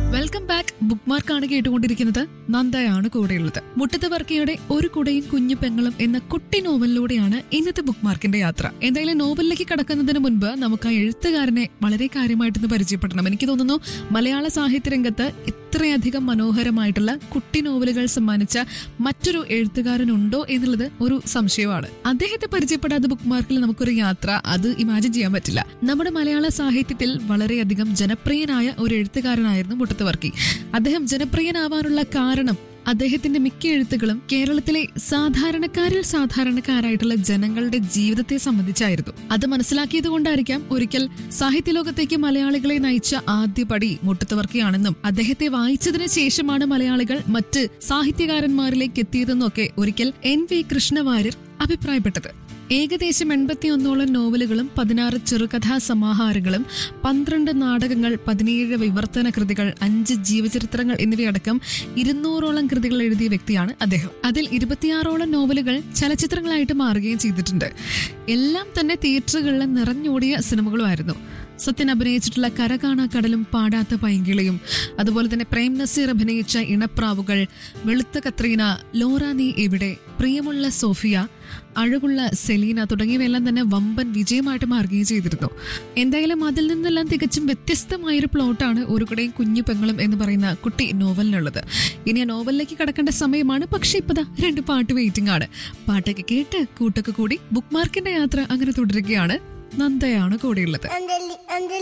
welcome back book മാർക്കാണ് കേട്ടുകൊണ്ടിരിക്കുന്നത് നന്ദയാണ് കൂടെയുള്ളത് മുട്ടത്ത് വർക്കിയുടെ ഒരു കുടയും കുഞ്ഞു പെങ്ങളും എന്ന കുട്ടി നോവലിലൂടെയാണ് ഇന്നത്തെ ബുക്ക് മാർക്കിന്റെ യാത്ര എന്തായാലും നോവലിലേക്ക് കടക്കുന്നതിന് മുൻപ് നമുക്ക് ആ എഴുത്തുകാരനെ വളരെ കാര്യമായിട്ടൊന്ന് പരിചയപ്പെടണം എനിക്ക് തോന്നുന്നു മലയാള സാഹിത്യ രംഗത്ത് ഇത്രയധികം മനോഹരമായിട്ടുള്ള കുട്ടി നോവലുകൾ സമ്മാനിച്ച മറ്റൊരു എഴുത്തുകാരനുണ്ടോ എന്നുള്ളത് ഒരു സംശയമാണ് അദ്ദേഹത്തെ പരിചയപ്പെടാത്ത ബുക്ക് മാർക്കിൽ നമുക്കൊരു യാത്ര അത് ഇമാജിൻ ചെയ്യാൻ പറ്റില്ല നമ്മുടെ മലയാള സാഹിത്യത്തിൽ വളരെയധികം ജനപ്രിയനായ ഒരു എഴുത്തുകാരനായിരുന്നു മുട്ടത്ത് വർക്കി അദ്ദേഹം ജനപ്രിയനാവാനുള്ള കാരണം അദ്ദേഹത്തിന്റെ മിക്ക എഴുത്തുകളും കേരളത്തിലെ സാധാരണക്കാരിൽ സാധാരണക്കാരായിട്ടുള്ള ജനങ്ങളുടെ ജീവിതത്തെ സംബന്ധിച്ചായിരുന്നു അത് മനസ്സിലാക്കിയത് കൊണ്ടായിരിക്കാം ഒരിക്കൽ സാഹിത്യലോകത്തേക്ക് മലയാളികളെ നയിച്ച ആദ്യ പടി മുട്ടത്തുവർക്കിയാണെന്നും അദ്ദേഹത്തെ വായിച്ചതിന് ശേഷമാണ് മലയാളികൾ മറ്റ് സാഹിത്യകാരന്മാരിലേക്ക് എത്തിയതെന്നൊക്കെ ഒരിക്കൽ എൻ വി കൃഷ്ണവാര്യർ അഭിപ്രായപ്പെട്ടത് ഏകദേശം എൺപത്തിയൊന്നോളം നോവലുകളും പതിനാറ് ചെറുകഥാ സമാഹാരങ്ങളും പന്ത്രണ്ട് നാടകങ്ങൾ പതിനേഴ് വിവർത്തന കൃതികൾ അഞ്ച് ജീവചരിത്രങ്ങൾ എന്നിവയടക്കം ഇരുന്നൂറോളം കൃതികൾ എഴുതിയ വ്യക്തിയാണ് അദ്ദേഹം അതിൽ ഇരുപത്തിയാറോളം നോവലുകൾ ചലച്ചിത്രങ്ങളായിട്ട് മാറുകയും ചെയ്തിട്ടുണ്ട് എല്ലാം തന്നെ തിയേറ്ററുകളിൽ നിറഞ്ഞോടിയ സിനിമകളുമായിരുന്നു സത്യൻ അഭിനയിച്ചിട്ടുള്ള കര കാണാ കടലും പാടാത്ത പൈങ്കിളിയും അതുപോലെ തന്നെ പ്രേം നസീർ അഭിനയിച്ച ഇണപ്രാവുകൾ വെളുത്ത കത്രീന ലോറ നീ എവിടെ പ്രിയമുള്ള സോഫിയ അഴകുള്ള സെലീന തുടങ്ങിയവയെല്ലാം തന്നെ വമ്പൻ വിജയമായിട്ട് മാറുകയും ചെയ്തിരുന്നു എന്തായാലും അതിൽ നിന്നെല്ലാം തികച്ചും വ്യത്യസ്തമായൊരു പ്ലോട്ടാണ് ഒരു കുടയും കുഞ്ഞു പെങ്ങളും എന്ന് പറയുന്ന കുട്ടി നോവലിനുള്ളത് ഇനി ആ നോവലിലേക്ക് കടക്കേണ്ട സമയമാണ് പക്ഷെ ഇപ്പതാ രണ്ട് പാട്ട് വെയിറ്റിംഗ് ആണ് പാട്ടൊക്കെ കേട്ട് കൂട്ടൊക്കെ കൂടി ബുക്ക് മാർക്കിന്റെ യാത്ര അങ്ങനെ തുടരുകയാണ് നന്ദയാണ് കൂടെയുള്ളത് അഞ്ജലി അഞ്ജലി